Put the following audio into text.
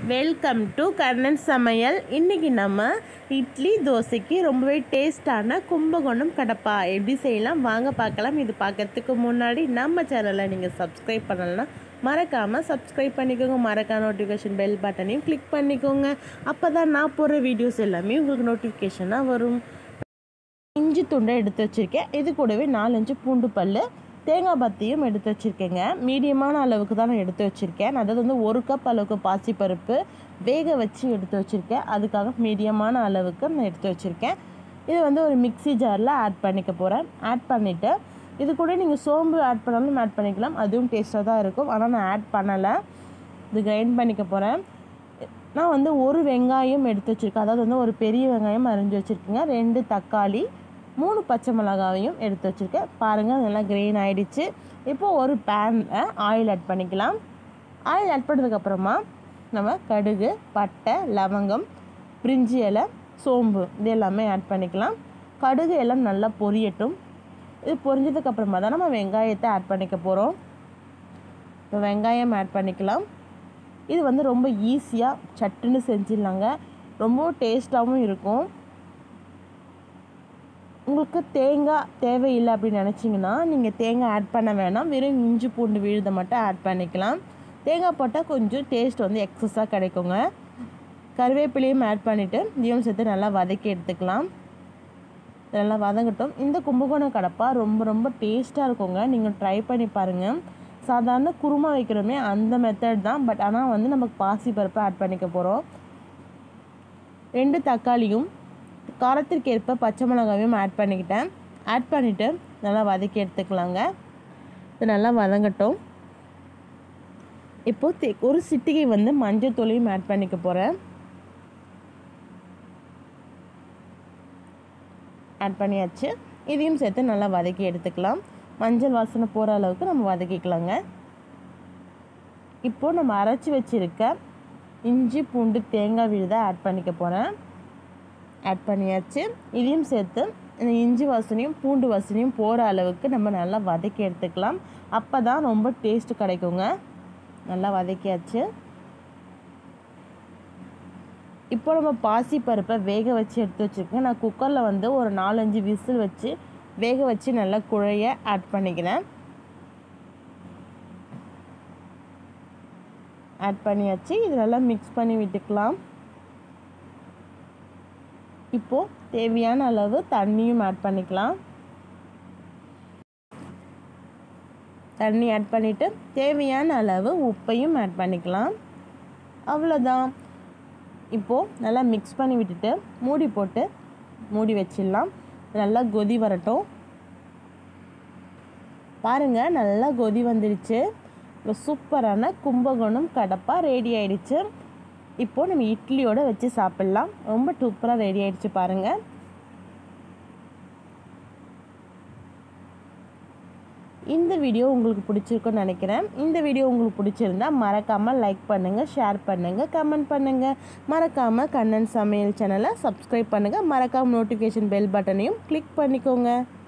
welcome to Kannan சமையல் இன்றைக்கி நம்ம இட்லி தோசைக்கு ரொம்பவே டேஸ்டான கும்பகோணம் கடப்பா எப்படி செய்யலாம் வாங்க பார்க்கலாம் இது பார்க்கறதுக்கு முன்னாடி நம்ம சேனலை நீங்கள் சப்ஸ்கிரைப் பண்ணலைன்னா மறக்காமல் சப்ஸ்கிரைப் பண்ணிக்கோங்க மறக்காம நோட்டிஃபிகேஷன் பெல் பட்டனையும் கிளிக் பண்ணிக்கோங்க அப்போ தான் நான் போடுற வீடியோஸ் எல்லாமே உங்களுக்கு நோட்டிஃபிகேஷனாக வரும் இஞ்சி துண்டை எடுத்து வச்சுருக்கேன் இது கூடவே நாலஞ்சு பூண்டு பல் தேங்காய் பத்தியும் எடுத்து வச்சுருக்கேங்க மீடியமான அளவுக்கு தான் நான் எடுத்து வச்சுருக்கேன் அதாவது வந்து ஒரு கப் அளவுக்கு பாசிப்பருப்பு வேக வச்சு எடுத்து வச்சுருக்கேன் அதுக்காக மீடியமான அளவுக்கு நான் எடுத்து வச்சுருக்கேன் இது வந்து ஒரு மிக்ஸி ஜாரில் ஆட் பண்ணிக்க போகிறேன் ஆட் பண்ணிவிட்டு இது கூட நீங்கள் சோம்பு ஆட் பண்ணாலும் ஆட் பண்ணிக்கலாம் அதுவும் டேஸ்ட்டாக தான் இருக்கும் ஆனால் நான் ஆட் பண்ணலை இது கிரைண்ட் பண்ணிக்க போகிறேன் நான் வந்து ஒரு வெங்காயம் எடுத்து வச்சுருக்கேன் அதாவது வந்து ஒரு பெரிய வெங்காயம் அரிஞ்சு வச்சுருக்கேங்க ரெண்டு தக்காளி மூணு பச்சை மிளகாவையும் எடுத்து வச்சுருக்கேன் பாருங்கள் அதெல்லாம் கிரெயின் ஆகிடுச்சு இப்போது ஒரு பேனில் ஆயில் ஆட் பண்ணிக்கலாம் ஆயில் ஆட் பண்ணதுக்கப்புறமா நம்ம கடுகு பட்டை லவங்கம் பிரிஞ்சி இலை சோம்பு இது எல்லாமே ஆட் பண்ணிக்கலாம் கடுகு எல்லாம் நல்லா பொரியட்டும் இது பொரிஞ்சதுக்கப்புறமா தான் நம்ம வெங்காயத்தை ஆட் பண்ணிக்க போகிறோம் இப்போ வெங்காயம் ஆட் பண்ணிக்கலாம் இது வந்து ரொம்ப ஈஸியாக சட்டுன்னு செஞ்சிடலாங்க ரொம்ப டேஸ்ட்டாகவும் இருக்கும் உங்களுக்கு தேங்காய் தேவையில்லை அப்படின்னு நினச்சிங்கன்னா நீங்கள் தேங்காய் ஆட் பண்ண வேணாம் வெறும் இஞ்சி பூண்டு விழுதை மட்டும் ஆட் பண்ணிக்கலாம் தேங்காய் போட்டால் கொஞ்சம் டேஸ்ட் வந்து எக்ஸஸாக கிடைக்குங்க கருவேப்பிலையும் ஆட் பண்ணிவிட்டு இதையும் சேர்த்து நல்லா வதக்கி எடுத்துக்கலாம் நல்லா வதங்கட்டும் இந்த கும்பகோணம் கடப்பா ரொம்ப ரொம்ப டேஸ்ட்டாக இருக்குங்க நீங்கள் ட்ரை பண்ணி பாருங்கள் சாதாரண குருமா வைக்கிறோமே அந்த மெத்தட் தான் பட் ஆனால் வந்து நமக்கு பாசி பருப்பை ஆட் பண்ணிக்க போகிறோம் ரெண்டு தக்காளியும் காரத்திற்கு ஏற்ப பச்சை மிளகாவையும் ஆட் பண்ணிக்கிட்டேன் ஆட் பண்ணிவிட்டு நல்லா வதக்கி எடுத்துக்கலாங்க இது நல்லா வதங்கட்டும் இப்போது தே ஒரு சிட்டிகை வந்து மஞ்சள் தூளையும் ஆட் பண்ணிக்க போகிறேன் ஆட் பண்ணியாச்சு இதையும் சேர்த்து நல்லா வதக்கி எடுத்துக்கலாம் மஞ்சள் வாசனை போகிற அளவுக்கு நம்ம வதக்கிக்கலாங்க இப்போது நம்ம அரைச்சி வச்சுருக்க இஞ்சி பூண்டு தேங்காய் விழுதை ஆட் பண்ணிக்க போகிறேன் ஆட் பண்ணியாச்சு இதையும் சேர்த்து இந்த இஞ்சி வாசனையும் பூண்டு வாசனையும் போகிற அளவுக்கு நம்ம நல்லா வதக்கி எடுத்துக்கலாம் அப்போ தான் ரொம்ப டேஸ்ட்டு கிடைக்குங்க நல்லா வதக்கியாச்சு இப்போ நம்ம பாசி பருப்பை வேக வச்சு எடுத்து வச்சுருக்கேன் நான் குக்கரில் வந்து ஒரு நாலஞ்சு விசில் வச்சு வேக வச்சு நல்லா குழைய ஆட் பண்ணிக்கிறேன் ஆட் பண்ணியாச்சு இது நல்லா மிக்ஸ் பண்ணி விட்டுக்கலாம் இப்போது தேவையான அளவு தண்ணியும் ஆட் பண்ணிக்கலாம் தண்ணி ஆட் பண்ணிவிட்டு தேவையான அளவு உப்பையும் ஆட் பண்ணிக்கலாம் அவ்வளோதான் இப்போது நல்லா மிக்ஸ் பண்ணி விட்டுட்டு மூடி போட்டு மூடி வச்சிடலாம் நல்லா கொதி வரட்டும் பாருங்கள் நல்லா கொதி வந்துடுச்சு இப்போ சூப்பரான கும்பகோணம் கடப்பா ரெடி ஆயிடுச்சு இப்போது நம்ம இட்லியோடு வச்சு சாப்பிட்லாம் ரொம்ப சூப்பராக ரெடி ஆயிடுச்சு பாருங்கள் இந்த வீடியோ உங்களுக்கு பிடிச்சிருக்குன்னு நினைக்கிறேன் இந்த வீடியோ உங்களுக்கு பிடிச்சிருந்தா மறக்காமல் லைக் பண்ணுங்கள் ஷேர் பண்ணுங்கள் கமெண்ட் பண்ணுங்கள் மறக்காமல் கண்ணன் சமையல் சேனலை சப்ஸ்கிரைப் பண்ணுங்கள் மறக்காமல் நோட்டிஃபிகேஷன் பெல் பட்டனையும் கிளிக் பண்ணிக்கோங்க